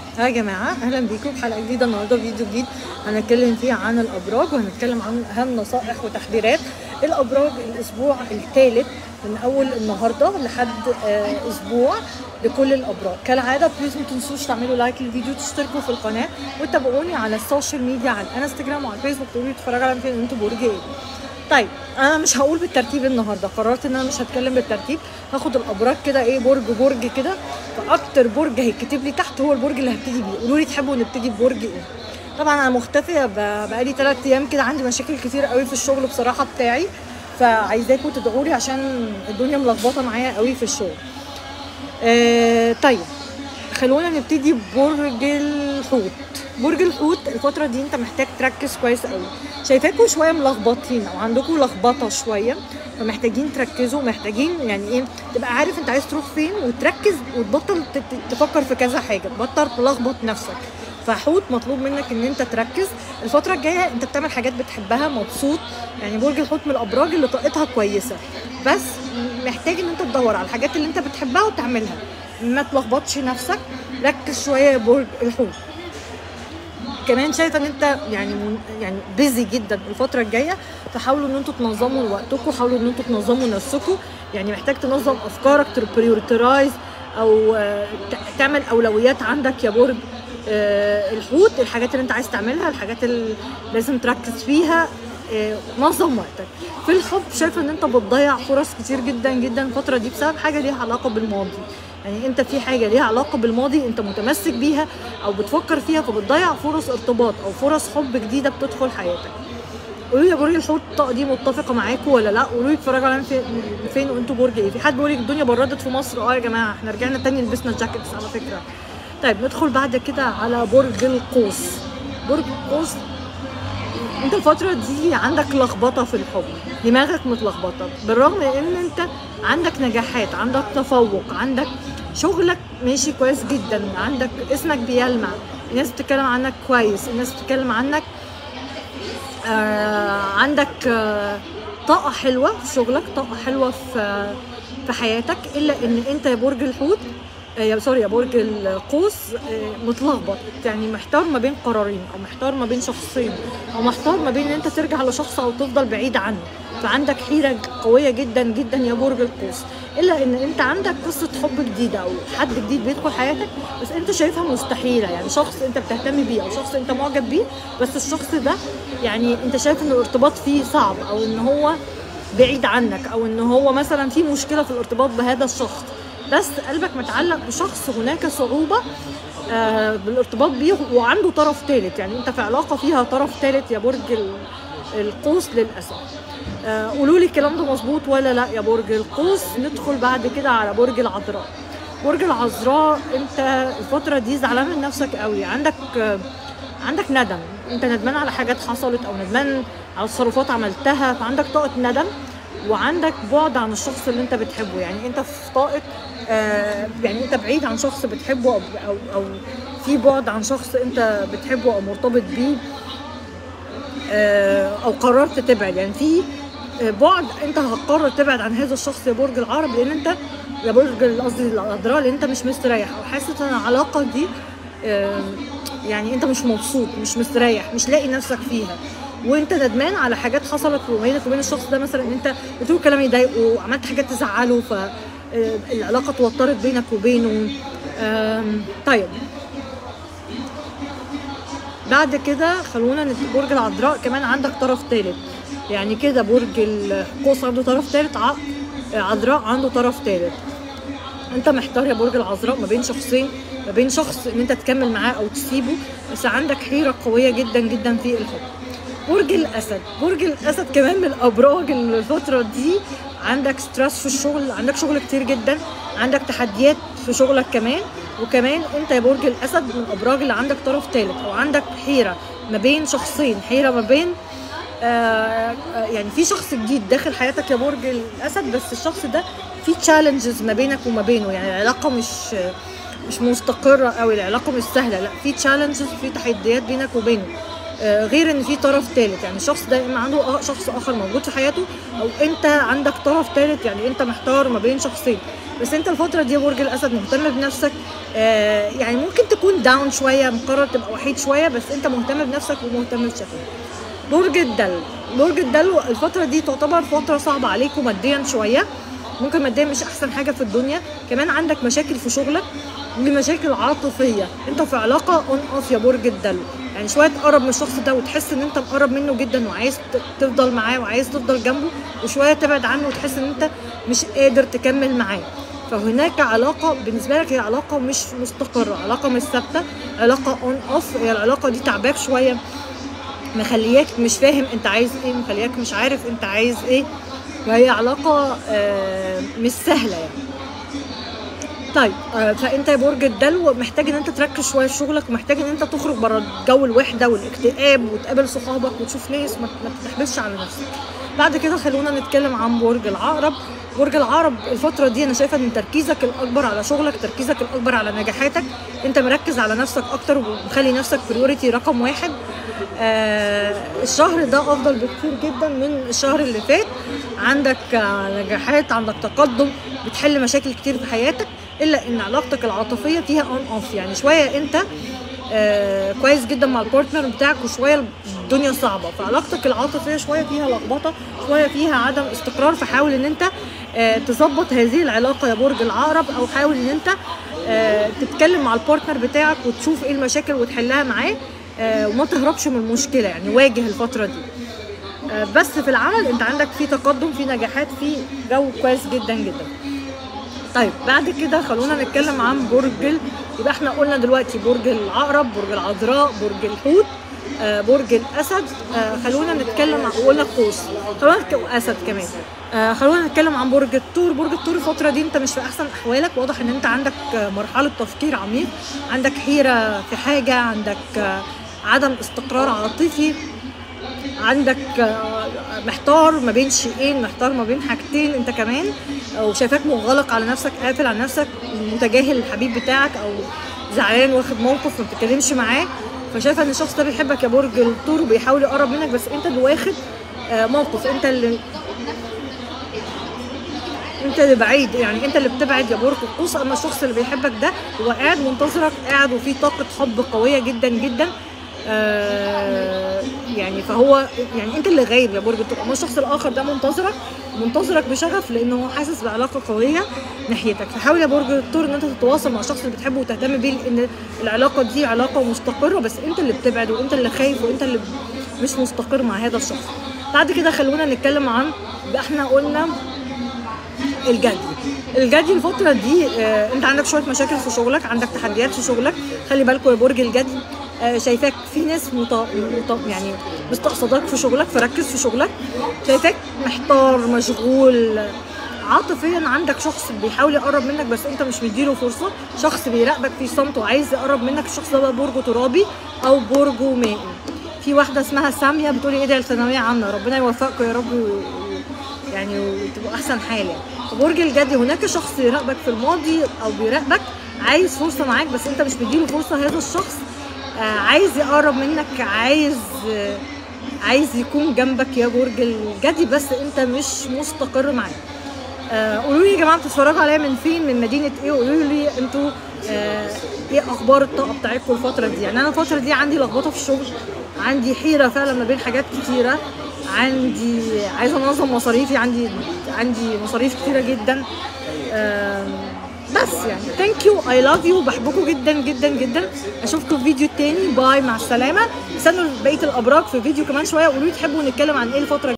يا جماعة أهلا بيكم في حلقة جديدة النهاردة فيديو جديد هنتكلم فيه عن الأبراج وهنتكلم عن أهم نصائح وتحذيرات الأبراج الأسبوع الثالث من أول النهاردة لحد آه أسبوع لكل الأبراج كالعادة بليز ما تنسوش تعملوا لايك للفيديو تشتركوا في القناة وتتابعوني على السوشيال ميديا على الانستجرام وعلى الفيسبوك تقولوا لي تتفرجوا على فين انتوا برج ايه طيب انا مش هقول بالترتيب النهارده قررت ان انا مش هتكلم بالترتيب هاخد الابراج كده ايه برج برج كده فاكتر برج هيتكتب لي تحت هو البرج اللي هبتدي بيه قولوا لي تحبوا نبتدي ببرج ايه طبعا انا مختفيه ب- بقالي 3 ايام كده عندي مشاكل كتير قوي في الشغل بصراحه بتاعي فعايزاكم تدعوا لي عشان الدنيا ملخبطه معايا قوي في الشغل آه طيب خلونا نبتدي ببرج الحوت برج الحوت الفترة دي انت محتاج تركز كويس قوي شايفاكوا شوية ملخبطين او عندكم لخبطة شوية فمحتاجين تركزوا محتاجين يعني ايه تبقى عارف انت عايز تروح فين وتركز وتبطل ت- ت- تفكر في كذا حاجة تبطل تلخبط نفسك فحوت مطلوب منك ان انت تركز الفترة الجاية انت بتعمل حاجات بتحبها مبسوط يعني برج الحوت من الابراج اللي طاقتها كويسة بس محتاج ان انت تدور على الحاجات اللي انت بتحبها وتعملها ما تلخبطش نفسك ركز شوية يا برج الحوت كمان شايفه ان انت يعني من يعني بيزي جدا الفتره الجايه فحاولوا ان انتوا تنظموا وقتكم حاولوا ان انتوا تنظموا نفسكم يعني محتاج تنظم افكارك تبريورترايز او آه، ت- تعمل اولويات عندك يا برج آه، الحوت الحاجات اللي انت عايز تعملها الحاجات اللي لازم تركز فيها آه، نظم وقتك في الحب شايفه ان انت بتضيع فرص كتير جدا جدا الفتره دي بسبب حاجه ليها علاقه بالماضي يعني انت في حاجه ليها علاقه بالماضي انت متمسك بيها او بتفكر فيها فبتضيع فرص ارتباط او فرص حب جديده بتدخل حياتك قولوا لي يا برج الحوت الطاقه دي متفقه معاكم ولا لا قولوا لي اتفرجوا علينا فين, فين وانتوا برج ايه في حد بيقول لك الدنيا بردت في مصر اه يا جماعه احنا رجعنا تاني لبسنا جاكيتس على فكره طيب ندخل بعد كده على برج القوس برج القوس انت الفترة دي عندك لخبطة في الحب دماغك متلخبطة بالرغم ان انت عندك نجاحات عندك تفوق عندك شغلك ماشي كويس جدا عندك اسمك بيلمع الناس بتتكلم عنك كويس الناس بتتكلم عنك آه عندك آه طاقة حلوة في شغلك طاقة حلوة في في حياتك إلا إن أنت يا برج الحوت آه، يا سوري يا برج القوس آه، متلخبط يعني محتار ما بين قرارين او محتار ما بين شخصين او محتار ما بين ان انت ترجع لشخص او تفضل بعيد عنه فعندك حيرة قوية جدا جدا يا برج القوس الا ان انت عندك قصة حب جديدة او حد جديد بيدخل حياتك بس انت شايفها مستحيلة يعني شخص انت بتهتم بيه او شخص انت معجب بيه بس الشخص ده يعني انت شايف ان الارتباط فيه صعب او ان هو بعيد عنك او ان هو مثلا في مشكله في الارتباط بهذا الشخص بس قلبك متعلق بشخص هناك صعوبه آه بالارتباط بيه وعنده طرف ثالث يعني انت في علاقه فيها طرف ثالث يا برج ال- القوس للاسف آه قولوا لي الكلام ده مظبوط ولا لا يا برج القوس ندخل بعد كده على برج العذراء برج العذراء انت الفتره دي زعلان من نفسك قوي عندك آه عندك ندم انت ندمان على حاجات حصلت او ندمان على تصرفات عملتها فعندك طاقه ندم وعندك بعد عن الشخص اللي انت بتحبه يعني انت في طاقه آه يعني انت بعيد عن شخص بتحبه او او, أو في بعد عن شخص انت بتحبه او مرتبط بيه آه، او قررت تبعد يعني في آه، بعد انت هتقرر تبعد عن هذا الشخص يا برج العرب لان انت يا برج قصدي العذراء لان انت مش مستريح او حاسس ان العلاقه دي آه، يعني انت مش مبسوط مش مستريح مش لاقي نفسك فيها وانت ندمان على حاجات حصلت بينك وبين الشخص ده مثلا ان انت قلت له كلام يضايقه وعملت حاجات تزعله فالعلاقه اتوترت بينك وبينه آم، طيب بعد كده خلونا نت- برج العذراء كمان عندك طرف ثالث يعني كده برج القوس عنده طرف ثالث ع- عذراء عنده طرف ثالث انت محتار يا برج العذراء ما بين شخصين ما بين شخص ان انت تكمل معاه او تسيبه بس عندك حيره قويه جدا جدا في الحب برج الاسد برج الاسد كمان من الابراج اللي الفتره دي عندك ستريس في الشغل عندك شغل كتير جدا عندك تحديات في شغلك كمان وكمان انت يا برج الاسد من الابراج اللي عندك طرف ثالث او عندك حيره ما بين شخصين حيره ما بين آه آه، يعني في شخص جديد داخل حياتك يا برج الاسد بس الشخص ده في تشالنجز ما بينك وما بينه يعني العلاقه مش مش مستقره قوي العلاقه مش سهله لا في تشالنجز في تحديات بينك وبينه آه، غير ان في طرف ثالث يعني الشخص ده اما عنده آه شخص اخر موجود في حياته او انت عندك طرف ثالث يعني انت محتار ما بين شخصين بس انت الفتره دي يا برج الاسد مهتم بنفسك آه يعني ممكن تكون داون شويه مقرر تبقى وحيد شويه بس انت مهتم بنفسك ومهتم بشكلك برج الدلو برج الدلو الفتره دي تعتبر فتره صعبه عليكم ماديا شويه ممكن ماديا مش احسن حاجه في الدنيا كمان عندك مشاكل في شغلك ومشاكل عاطفيه انت في علاقه اون اوف يا برج الدلو يعني شويه تقرب من الشخص ده وتحس ان انت مقرب منه جدا وعايز ت- تفضل معاه وعايز تفضل جنبه وشويه تبعد عنه وتحس ان انت مش قادر تكمل معاه فهناك علاقة بالنسبة لك هي علاقة مش مستقرة علاقة مش ثابتة علاقة اون اوف هي العلاقة دي تعباك شوية مخلياك مش فاهم انت عايز ايه مخلياك مش عارف انت عايز ايه وهي علاقة آه، مش سهلة يعني طيب آه، فانت يا برج الدلو محتاج ان انت تركز شويه في شغلك ومحتاج ان انت تخرج بره جو الوحده والاكتئاب وتقابل صحابك وتشوف ناس ما ما تحبسش على نفسك بعد كده خلونا نتكلم عن برج العقرب برج العقرب الفترة دي أنا شايفة إن تركيزك الأكبر على شغلك تركيزك الأكبر على نجاحاتك أنت مركز على نفسك أكتر ومخلي نفسك بريوريتي رقم واحد آه الشهر ده أفضل بكتير جدا من الشهر اللي فات عندك آه نجاحات عندك تقدم بتحل مشاكل كتير في حياتك إلا إن علاقتك العاطفية فيها أون أوف يعني شوية أنت آه كويس جدا مع البارتنر بتاعك وشويه الدنيا صعبه فعلاقتك العاطفيه شويه فيها لخبطه شويه فيها عدم استقرار فحاول ان انت آه تظبط هذه العلاقه يا برج العقرب او حاول ان انت آه تتكلم مع البارتنر بتاعك وتشوف ايه المشاكل وتحلها معاه آه وما تهربش من المشكله يعني واجه الفتره دي آه بس في العمل انت عندك في تقدم في نجاحات في جو كويس جدا جدا طيب بعد كده خلونا نتكلم عن برج ال... يبقى احنا قلنا دلوقتي برج العقرب برج العذراء برج الحوت آه برج الاسد آه خلونا نتكلم عن وقلنا القوس خلونا نتكلم اسد كمان آه خلونا نتكلم عن برج الثور برج الثور الفتره دي انت مش في احسن احوالك واضح ان انت عندك آه مرحله تفكير عميق عندك حيره في حاجه عندك آه عدم استقرار عاطفي عندك آه، محتار ما بين شيئين محتار ما بين حاجتين انت كمان وشايفاك منغلق على نفسك قافل على نفسك متجاهل الحبيب بتاعك او زعلان واخد موقف ما بتتكلمش معاه فشايفه ان الشخص ده بيحبك يا برج الثور وبيحاول يقرب منك بس انت اللي واخد آه، موقف انت اللي انت اللي بعيد يعني انت اللي بتبعد يا برج القوس اما الشخص اللي بيحبك ده هو قاعد منتظرك قاعد وفي طاقه حب قويه جدا جدا آه يعني فهو يعني انت اللي غايب يا برج الثور اما الشخص الاخر ده منتظرك منتظرك بشغف لانه هو حاسس بعلاقه قويه ناحيتك فحاول يا برج الثور ان انت تتواصل مع الشخص اللي بتحبه وتهتم بيه لان العلاقه دي علاقه مستقره بس انت اللي بتبعد وانت اللي خايف وانت اللي مش مستقر مع هذا الشخص بعد كده خلونا نتكلم عن يبقى احنا قلنا الجدي الجدي الفترة دي آه انت عندك شوية مشاكل في شغلك عندك تحديات في شغلك خلي بالكوا يا برج الجدي آه شايفاك في ناس مط... مط... يعني مستقصداك في شغلك فركز في شغلك شايفاك محتار مشغول عاطفيا عندك شخص بيحاول يقرب منك بس انت مش مديله فرصه شخص بيراقبك في صمت وعايز يقرب منك الشخص ده بقى برجه ترابي او برجه مائي في واحده اسمها ساميه بتقولي ادعي الثانويه عامه ربنا يوفقكم يا رب و... يعني وتبقوا احسن حال يعني برج الجدي هناك شخص يراقبك في الماضي او بيراقبك عايز فرصه معاك بس انت مش مديله فرصه هذا الشخص آه عايز يقرب منك عايز آه عايز يكون جنبك يا برج الجدي بس انت مش مستقر معاه آه قولوا لي يا جماعه بتتفرجوا عليا من فين من مدينه ايه قولوا لي انتوا آه ايه اخبار الطاقه بتاعتكم الفتره دي يعني انا الفتره دي عندي لخبطه في الشغل عندي حيره فعلا ما بين حاجات كتيره عندي عايزه انظم مصاريفي عندي عندي مصاريف كتيره جدا آم، بس يعني ثانك يو اي لاف يو بحبكم جدا جدا جدا اشوفكم في فيديو تاني باي مع السلامه استنوا بقيه الابراج في فيديو كمان شويه قولوا لي تحبوا نتكلم عن ايه الفتره